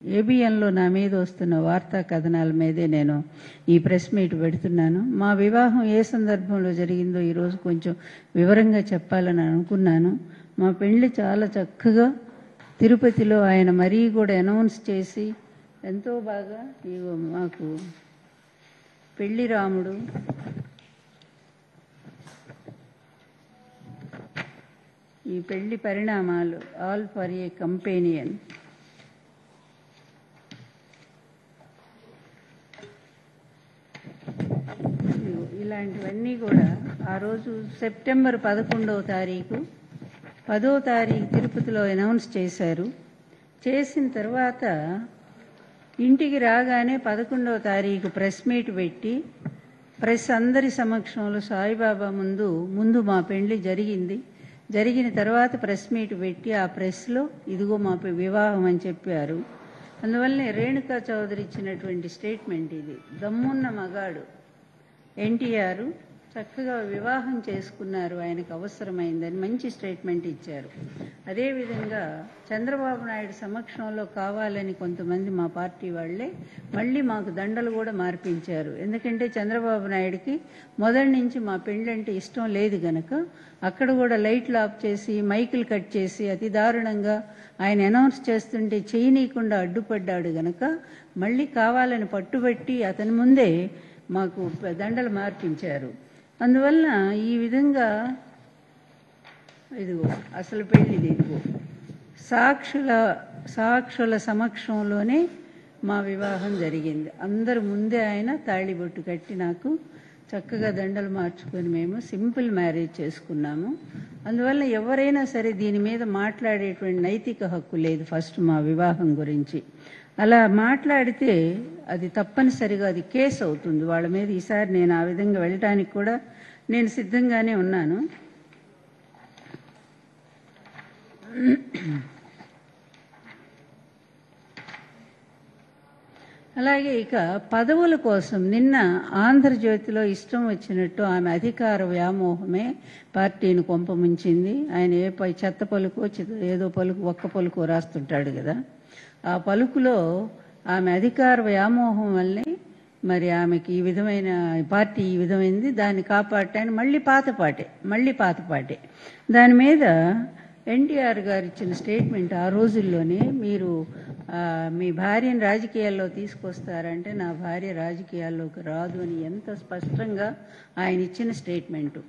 ఏబిఎన్లో నా మీద వస్తున్న వార్తా కథనాల మీదే నేను ఈ ప్రెస్ మీట్ పెడుతున్నాను మా వివాహం ఏ సందర్భంలో జరిగిందో ఈరోజు కొంచెం వివరంగా చెప్పాలని అనుకున్నాను మా పెళ్లి చాలా చక్కగా తిరుపతిలో ఆయన మరీ కూడా అనౌన్స్ చేసి ఎంతో బాగా ఇగో మాకు పెళ్లి రాముడు ఈ పెళ్లి పరిణామాలు ఆల్ ఫర్ ఏ కంపెనియన్ ఇలాంటివన్నీ కూడా ఆ రోజు సెప్టెంబర్ పదకొండవ తారీఖు పదో తారీఖు తిరుపతిలో అనౌన్స్ చేశారు చేసిన తర్వాత ఇంటికి రాగానే పదకొండవ తారీఖు ప్రెస్ మీట్ పెట్టి ప్రెస్ అందరి సమక్షంలో సాయిబాబా ముందు ముందు మా పెళ్లి జరిగింది జరిగిన తర్వాత ప్రెస్ మీట్ పెట్టి ఆ ప్రెస్లో ఇదిగో మా పె- వివాహం అని చెప్పారు అందువల్లనే రేణుకా చౌదరి ఇచ్చినటువంటి స్టేట్మెంట్ ఇది దమ్మున్న మగాడు ఎన్టీఆర్ చక్కగా వివాహం చేసుకున్నారు ఆయనకు అవసరమైందని మంచి స్టేట్మెంట్ ఇచ్చారు అదేవిధంగా చంద్రబాబు నాయుడు సమక్షంలో కావాలని కొంతమంది మా పార్టీ వాళ్ళే మళ్ళీ మాకు దండలు కూడా మార్పించారు ఎందుకంటే చంద్రబాబు నాయుడికి మొదటి నుంచి మా పెళ్ళంటే ఇష్టం లేదు గనక అక్కడ కూడా లైట్లు ఆఫ్ చేసి మైకులు కట్ చేసి అతి దారుణంగా ఆయన అనౌన్స్ చేస్తుంటే చేయనీయకుండా అడ్డుపడ్డాడు గనక మళ్ళీ కావాలని పట్టుబట్టి అతని ముందే మాకు దండలు మార్పించారు అందువల్ల ఈ విధంగా ఇదిగో అసలు పెళ్ళిది ఇదిగో సాక్షుల సాక్షుల సమక్షంలోనే మా వివాహం జరిగింది అందరు ముందే ఆయన తాళిబొట్టు కట్టి నాకు చక్కగా దండలు మార్చుకొని మేము సింపుల్ మ్యారేజ్ చేసుకున్నాము అందువల్ల ఎవరైనా సరే దీని మీద మాట్లాడేటువంటి నైతిక హక్కు లేదు ఫస్ట్ మా వివాహం గురించి అలా మాట్లాడితే అది తప్పనిసరిగా అది కేసు అవుతుంది వాళ్ళ మీద ఈసారి నేను ఆ విధంగా వెళ్ళటానికి కూడా నేను సిద్ధంగానే ఉన్నాను అలాగే ఇక పదవుల కోసం నిన్న ఆంధ్రజ్యోతిలో ఇష్టం వచ్చినట్టు ఆమె అధికార వ్యామోహమే పార్టీని కొంపముంచింది ఆయన ఏ పై చెత్త పలుకో చిత- ఏదో పలుకు ఒక్క పలుకో రాస్తుంటాడు కదా ఆ పలుకులో ఆమె అధికార వ్యామోహం వల్లే మరి ఆమెకి ఈ విధమైన పార్టీ ఈ విధమైంది దాన్ని కాపాడటానికి మళ్ళీ పాత పాటే మళ్ళీ పాత పాటే దాని మీద ఎన్టీఆర్ గారు ఇచ్చిన స్టేట్మెంట్ ఆ రోజుల్లోనే మీరు ఆ, మీ భార్యను రాజకీయాల్లో తీసుకొస్తారంటే నా భార్య రాజకీయాల్లోకి రాదు అని ఎంత స్పష్టంగా ఆయన ఇచ్చిన స్టేట్మెంటు